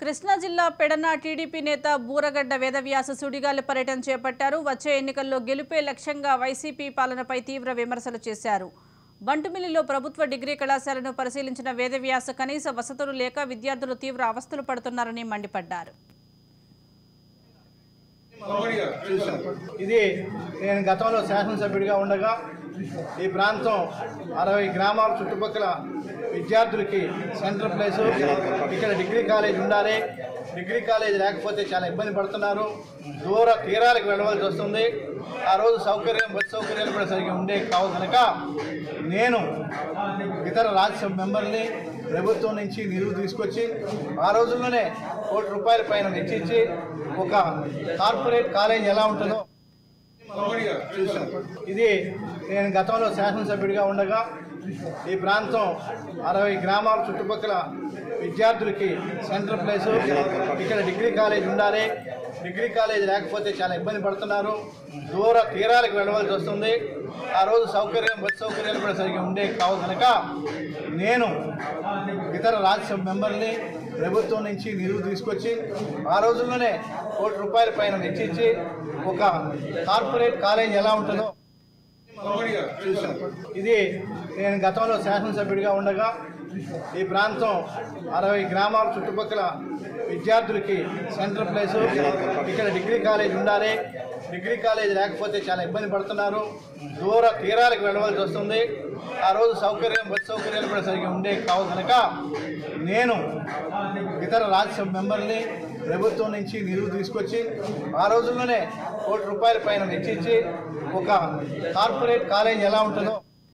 కృష్ణా జిల్లా పెడన టీడీపీ నేత బూరగడ్డ వేదవ్యాస సుడిగాలి పర్యటన చేపట్టారు వచ్చే ఎన్నికల్లో గెలుపే లక్ష్యంగా వైసీపీ పాలనపై తీవ్ర విమర్శలు చేశారు బంటుమిల్లిలో ప్రభుత్వ డిగ్రీ కళాశాలను పరిశీలించిన వేదవ్యాస కనీస వసతులు లేక విద్యార్థులు తీవ్ర అవస్థలు పడుతున్నారని మండిపడ్డారు చూశాను ఇది నేను గతంలో శాసనసభ్యుడిగా ఉండగా ఈ ప్రాంతం అరవై గ్రామాల చుట్టుపక్కల విద్యార్థులకి సెంట్రల్ ప్లేస్ ఇక్కడ డిగ్రీ కాలేజ్ ఉండాలి డిగ్రీ కాలేజ్ లేకపోతే చాలా ఇబ్బంది పడుతున్నారు దూర తీరాలకు వెళ్ళవలసి వస్తుంది ఆ రోజు సౌకర్యం బస్ సౌకర్యాలు కూడా సరిగ్గా ఉండే కావు కనుక నేను ఇతర రాజ్యసభ మెంబర్ని ప్రభుత్వం నుంచి నిధులు తీసుకొచ్చి ఆ రోజుల్లోనే కోటి రూపాయల పైన వెచ్చించి ఒక కార్పొరేట్ కాలేజ్ ఎలా ఉంటుందో చూశాను ఇది నేను గతంలో శాసనసభ్యుడిగా ఉండగా ఈ ప్రాంతం అరవై గ్రామాల చుట్టుపక్కల విద్యార్థులకి సెంట్రల్ ప్లేస్ ఇక్కడ డిగ్రీ కాలేజ్ ఉండాలి డిగ్రీ కాలేజ్ లేకపోతే చాలా ఇబ్బంది పడుతున్నారు దూర తీరాలకు వెళ్ళవలసి వస్తుంది ఆ రోజు సౌకర్యం బస్ సౌకర్యాలు కూడా సరిగ్గా ఉండే కావు కనుక నేను ఇతర రాజ్యసభ మెంబర్ని ప్రభుత్వం నుంచి నిధులు తీసుకొచ్చి ఆ రోజుల్లోనే కోటి రూపాయల పైన వెచ్చించి ఒక కార్పొరేట్ కాలేజ్ ఎలా ఉంటుందో చూశాను ఇది నేను గతంలో శాసనసభ్యుడిగా ఉండగా ఈ ప్రాంతం అరవై గ్రామాల చుట్టుపక్కల విద్యార్థులకి సెంట్రల్ ప్లేస్ ఇక్కడ డిగ్రీ కాలేజ్ ఉండాలి డిగ్రీ కాలేజ్ లేకపోతే చాలా ఇబ్బంది పడుతున్నారు దూర తీరాలకు వెళ్ళవలసి వస్తుంది ఆ రోజు సౌకర్యం బస్ సౌకర్యాలు కూడా సరిగ్గా ఉండే కావు కనుక నేను ఇతర రాజ్యసభ మెంబర్ని ప్రభుత్వం నుంచి నిధులు తీసుకొచ్చి ఆ రోజుల్లోనే కోటి రూపాయల పైన వెచ్చించి ఒక కార్పొరేట్ కాలేజ్ ఎలా ఉంటుందో